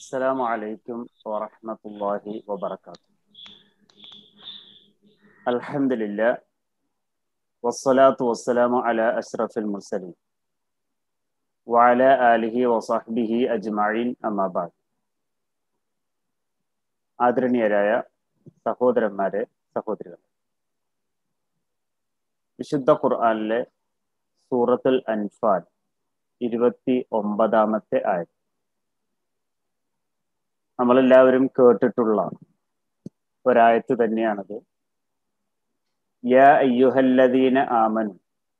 السلام عليكم ورحمة الله وبركاته الحمد لله والصلاة والسلام على أشرف المرسلين وعلى آله وصحبه أجمعين أما بعد ആദരണീയരായ സഹോദരന്മാരെ സഹോദരികൾ വിശുദ്ധ ഖുർആനിലെ സൂറത്തുൽ അൻഫാൽ ഇരുപത്തി ഒമ്പതാമത്തെ ആയത് നമ്മളെല്ലാവരും കേട്ടിട്ടുള്ള ഒരായത്ത് തന്നെയാണത് യാ അയ്യുഹല്ലദീന ആമനു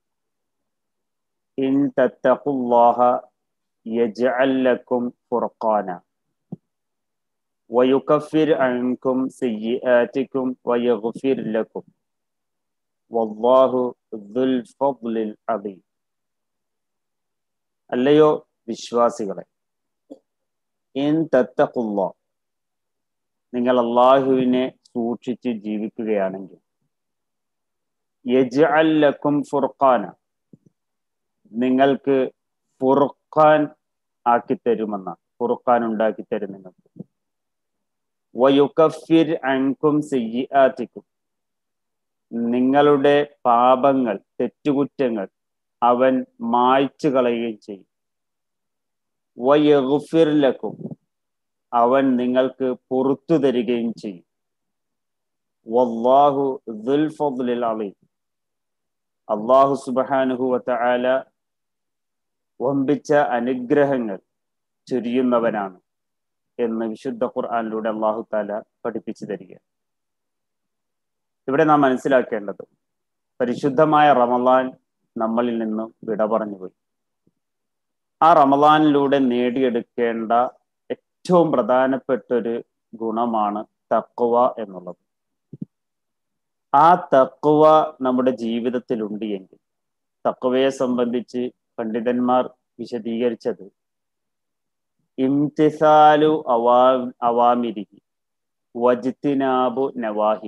ഇൻ തത്തഖുല്ലാഹ യജ്അൽ ലക്കും ഫുർഖാന ويكفر عنكم سيئاتكم ويغفر لكم والله ذو الفضل العظيم അല്ലയോ വിശ്വാസികളെ ഇൻ തത്തഖുല്ല നിങ്ങൾ അള്ളാഹുവിനെ സൂക്ഷിച്ച് ജീവിക്കുകയാണെങ്കിൽ യജ്അൽ ലക്കും ഫുർഖാന നിങ്ങൾക്ക് ഫുർഖാൻ ആക്കി തരുമെന്ന ഫുർഖാൻ ഉണ്ടാക്കി തരും നിങ്ങൾക്ക് വയുക്കഫിർ അൻകും സയ്യാത്തിക്കും നിങ്ങളുടെ പാപങ്ങൾ തെറ്റുകുറ്റങ്ങൾ അവൻ മായ്ച്ചു കളയുകയും ചെയ്യും വയഗുഫിർ ലക്കും അവൻ നിങ്ങൾക്ക് പുറത്തു തരികയും ചെയ്യും വല്ലാഹു ദുൽ ഫദ്ലിൽ അലീം അള്ളാഹു സുബാനുഹു വതആല വമ്പിച്ച അനുഗ്രഹങ്ങൾ ചൊരിയുന്നവനാണ് എന്ന് വിശുദ്ധ ഖുർആാനിലൂടെ അള്ളാഹു താല പഠിപ്പിച്ചു തരിക ഇവിടെ നാം മനസ്സിലാക്കേണ്ടത് പരിശുദ്ധമായ റമലാൻ നമ്മളിൽ നിന്നും വിട പറഞ്ഞുപോയി ആ റമലാനിലൂടെ നേടിയെടുക്കേണ്ട ഏറ്റവും പ്രധാനപ്പെട്ട ഒരു ഗുണമാണ് തക്കുവ എന്നുള്ളത് ആ തക്കുവ നമ്മുടെ ജീവിതത്തിൽ ഉണ്ട് എങ്കിൽ തക്കുവയെ സംബന്ധിച്ച് പണ്ഡിതന്മാർ വിശദീകരിച്ചത് ഇംതിസാലു അവാ അവാമിരിഹി വജ്തിനാബു നവാഹി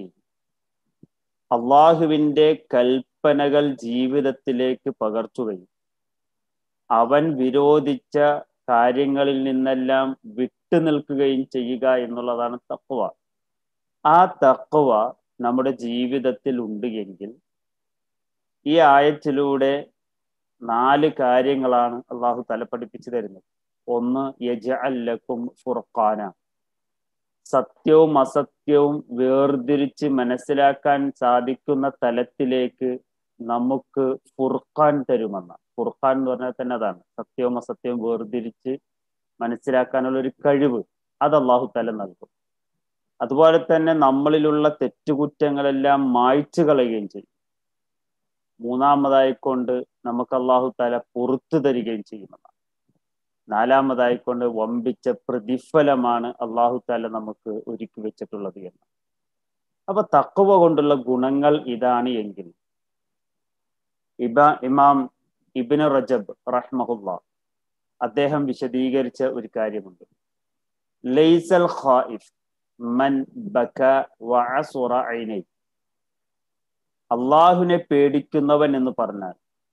അള്ളാഹുവിന്റെ കൽപ്പനകൾ ജീവിതത്തിലേക്ക് പകർത്തുകയും അവൻ വിരോധിച്ച കാര്യങ്ങളിൽ നിന്നെല്ലാം വിട്ടു നിൽക്കുകയും ചെയ്യുക എന്നുള്ളതാണ് തക്വ ആ തക്വ നമ്മുടെ ജീവിതത്തിൽ ഉണ്ട് എങ്കിൽ ഈ ആയത്തിലൂടെ നാല് കാര്യങ്ങളാണ് അള്ളാഹു തല പഠിപ്പിച്ചു തരുന്നത് ഒന്ന് യജഅല്ലക്കും ഫുർഖാന സത്യവും അസത്യവും വേർതിരിച്ച് മനസ്സിലാക്കാൻ സാധിക്കുന്ന തലത്തിലേക്ക് നമുക്ക് ഫുർഖാൻ തരുമെന്ന ഫുർഖാൻ എന്ന് പറഞ്ഞാൽ തന്നെ അതാണ് സത്യവും അസത്യവും വേർതിരിച്ച് മനസ്സിലാക്കാനുള്ള ഒരു കഴിവ് അത് അള്ളാഹു തല നൽകും അതുപോലെ തന്നെ നമ്മളിലുള്ള തെറ്റുകുറ്റങ്ങളെല്ലാം മായ്ച്ചു കളയുകയും ചെയ്യും മൂന്നാമതായിക്കൊണ്ട് നമുക്ക് അള്ളാഹു തല പുറത്തു തരികയും ചെയ്യുമെന്നാണ് നാലാമതായിക്കൊണ്ട് വമ്പിച്ച പ്രതിഫലമാണ് അള്ളാഹു താല നമുക്ക് ഒരുക്കി വെച്ചിട്ടുള്ളത് എന്ന് അപ്പൊ തക്കുവ കൊണ്ടുള്ള ഗുണങ്ങൾ ഇതാണ് എങ്കിൽ ഇബ ഇമാം ഇബിന് റജബ് റഹ്മഹുല്ല അദ്ദേഹം വിശദീകരിച്ച ഒരു കാര്യമുണ്ട് ലൈസൽ ഖായിഫ് മൻ ബക വഅസുറ ഐനൈ അള്ളാഹുവിനെ പേടിക്കുന്നവൻ എന്ന് പറഞ്ഞാൽ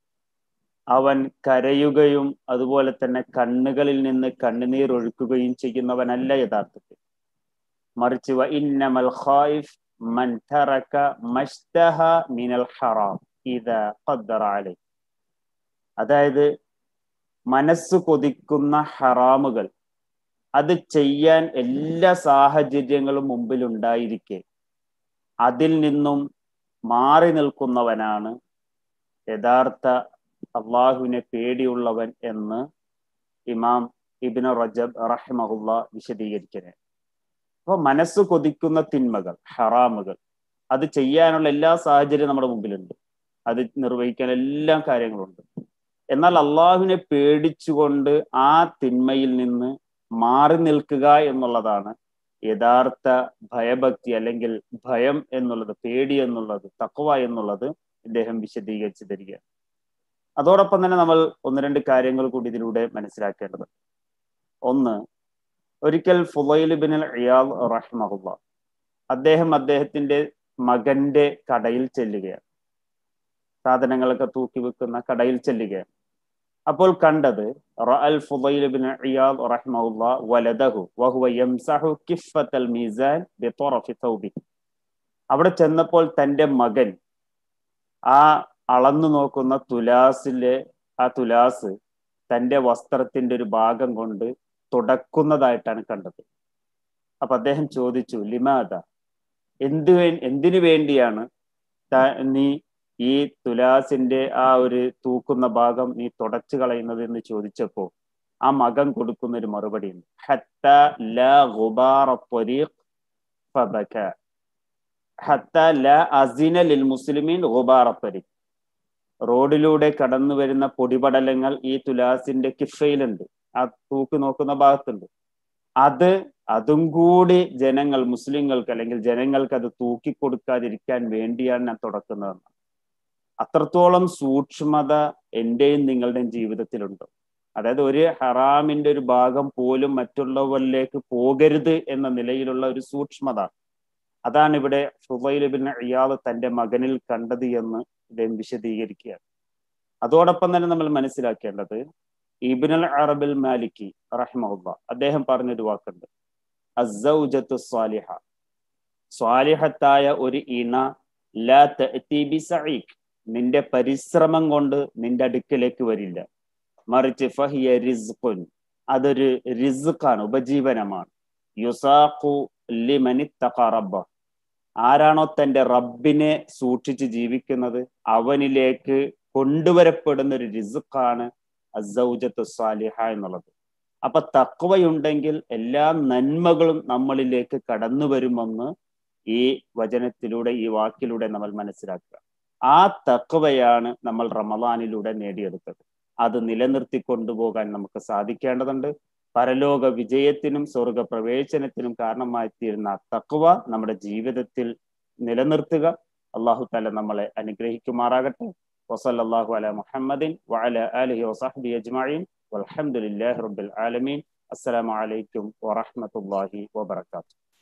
അവൻ കരയുകയും അതുപോലെ തന്നെ കണ്ണുകളിൽ നിന്ന് കണ്ണുനീർ ഒഴുക്കുകയും ചെയ്യുന്നവനല്ല യഥാർത്ഥത്തിൽ മറിച്ച് ഇന്നമൽ ഖായിഫ് മൻ തറക മഷ്തഹ മിനൽ ഹറാം ഇദ ഖദ്ദറ അലൈ അതായത് മനസ്സ് കൊതിക്കുന്ന ഹറാമുകൾ അത് ചെയ്യാൻ എല്ലാ സാഹചര്യങ്ങളും മുമ്പിൽ ഉണ്ടായിരിക്കെ അതിൽ നിന്നും മാറി നിൽക്കുന്നവനാണ് യഥാർത്ഥ അള്ളാഹുവിനെ പേടിയുള്ളവൻ എന്ന് ഇമാം ഇബിന് റജബ് റഹ്മഹുല്ല വിശദീകരിക്കുന്നത് അപ്പൊ മനസ്സ് കൊതിക്കുന്ന തിന്മകൾ ഹറാമുകൾ അത് ചെയ്യാനുള്ള എല്ലാ സാഹചര്യവും നമ്മുടെ മുമ്പിലുണ്ട് അത് നിർവഹിക്കാൻ എല്ലാ കാര്യങ്ങളുണ്ട് എന്നാൽ അള്ളാഹുവിനെ പേടിച്ചുകൊണ്ട് ആ തിന്മയിൽ നിന്ന് മാറി നിൽക്കുക എന്നുള്ളതാണ് യഥാർത്ഥ ഭയഭക്തി അല്ലെങ്കിൽ ഭയം എന്നുള്ളത് പേടി എന്നുള്ളത് തക്വ എന്നുള്ളത് ഇദ്ദേഹം വിശദീകരിച്ചു തരിക അതോടൊപ്പം തന്നെ നമ്മൾ ഒന്ന് രണ്ട് കാര്യങ്ങൾ കൂടി ഇതിലൂടെ മനസ്സിലാക്കേണ്ടത് ഒന്ന് ഒരിക്കൽ ഫുലൈൽ ബിൻ ഇയാദ് റഹ്മഹുല്ല അദ്ദേഹം അദ്ദേഹത്തിന്റെ മകന്റെ കടയിൽ ചെല്ലുകയാണ് സാധനങ്ങളൊക്കെ തൂക്കി വെക്കുന്ന കടയിൽ ചെല്ലുകയാണ് അപ്പോൾ കണ്ടത് റഅൽ ഫുദൈൽ ബിൻ ഇയാദ് റഹ്മഹുല്ലാ വലദഹു വഹുവ യംസഹു കിഫത്തൽ മീസാൻ ബിതറഫി തൗബിഹി അവിടെ ചെന്നപ്പോൾ തന്റെ മകൻ ആ അളന്നു നോക്കുന്ന തുലാസിലെ ആ തുലാസ് തന്റെ വസ്ത്രത്തിന്റെ ഒരു ഭാഗം കൊണ്ട് തുടക്കുന്നതായിട്ടാണ് കണ്ടത് അപ്പൊ അദ്ദേഹം ചോദിച്ചു ലിമാദ എന്ത് വേ എന്തിനു വേണ്ടിയാണ് നീ ഈ തുലാസിന്റെ ആ ഒരു തൂക്കുന്ന ഭാഗം നീ തുടച്ചു കളയുന്നത് എന്ന് ചോദിച്ചപ്പോ ആ മകൻ കൊടുക്കുന്ന ഒരു മറുപടി ഉണ്ട് ഹത്ത ല ഗുബാറ ത്വരീഖ് ഫബക ഹത്ത ല അസിന ലിൽ മുസ്ലിമീൻ ഗുബാറ ത്വരീഖ് റോഡിലൂടെ കടന്നു വരുന്ന പൊടിപടലങ്ങൾ ഈ തുലാസിന്റെ കിഫയിലുണ്ട് ആ തൂക്ക് നോക്കുന്ന ഭാഗത്തുണ്ട് അത് അതും കൂടി ജനങ്ങൾ മുസ്ലിങ്ങൾക്ക് അല്ലെങ്കിൽ ജനങ്ങൾക്ക് അത് തൂക്കി കൊടുക്കാതിരിക്കാൻ വേണ്ടിയാണ് ഞാൻ തുടക്കുന്നതെന്ന് അത്രത്തോളം സൂക്ഷ്മത എന്റെയും നിങ്ങളുടെയും ജീവിതത്തിലുണ്ട് അതായത് ഒരു ഹറാമിന്റെ ഒരു ഭാഗം പോലും മറ്റുള്ളവരിലേക്ക് പോകരുത് എന്ന നിലയിലുള്ള ഒരു സൂക്ഷ്മത അതാണ് ഇവിടെ ഫുബൈലിബിൻ ഇയാള് തന്റെ മകനിൽ കണ്ടത് എന്ന് ഇദ്ദേഹം വിശദീകരിക്കുകയാണ് അതോടൊപ്പം തന്നെ നമ്മൾ മനസ്സിലാക്കേണ്ടത് ഇബിനുൽ അറബിൽ മാലിക്കി റഹ്മുല്ല അദ്ദേഹം പറഞ്ഞൊരു വാക്കുണ്ട് അസൗജത്തു സ്വാലിഹ സ്വാലിഹത്തായ ഒരു ഇണ ലാ തഅതി സഈഖ് നിന്റെ പരിശ്രമം കൊണ്ട് നിന്റെ അടുക്കലേക്ക് വരില്ല മറിച്ച് ഫഹിയ റിസ്ഖുൻ അതൊരു റിസ്ഖാണ് ഉപജീവനമാണ് യുസാഖു ലിമനി റബ്ബ ആരാണോ തന്റെ റബ്ബിനെ സൂക്ഷിച്ച് ജീവിക്കുന്നത് അവനിലേക്ക് കൊണ്ടുവരപ്പെടുന്ന ഒരു റിസുഖാണ് അസൗജത്ത് സാലിഹ എന്നുള്ളത് അപ്പൊ തക്വയുണ്ടെങ്കിൽ എല്ലാ നന്മകളും നമ്മളിലേക്ക് കടന്നു വരുമെന്ന് ഈ വചനത്തിലൂടെ ഈ വാക്കിലൂടെ നമ്മൾ മനസ്സിലാക്കുക ആ തക്വയാണ് നമ്മൾ റമദാനിലൂടെ നേടിയെടുത്തത് അത് നിലനിർത്തി കൊണ്ടുപോകാൻ നമുക്ക് സാധിക്കേണ്ടതുണ്ട് പരലോക വിജയത്തിനും സ്വർഗ പ്രവേശനത്തിനും കാരണമായി തീരുന്ന തക്വ നമ്മുടെ ജീവിതത്തിൽ നിലനിർത്തുക അള്ളാഹു താല നമ്മളെ അനുഗ്രഹിക്കുമാറാകട്ടെ വസല്ലാഹു അല മുഹമ്മദിൻ വഅല ആലിഹി വസഹബി അജ്മഈൻ വൽഹംദുലില്ലാഹി റബ്ബിൽ ആലമീൻ അസ്സലാമു അലൈക്കും വറഹ്മത്തുള്ളാഹി വബറകാതുഹു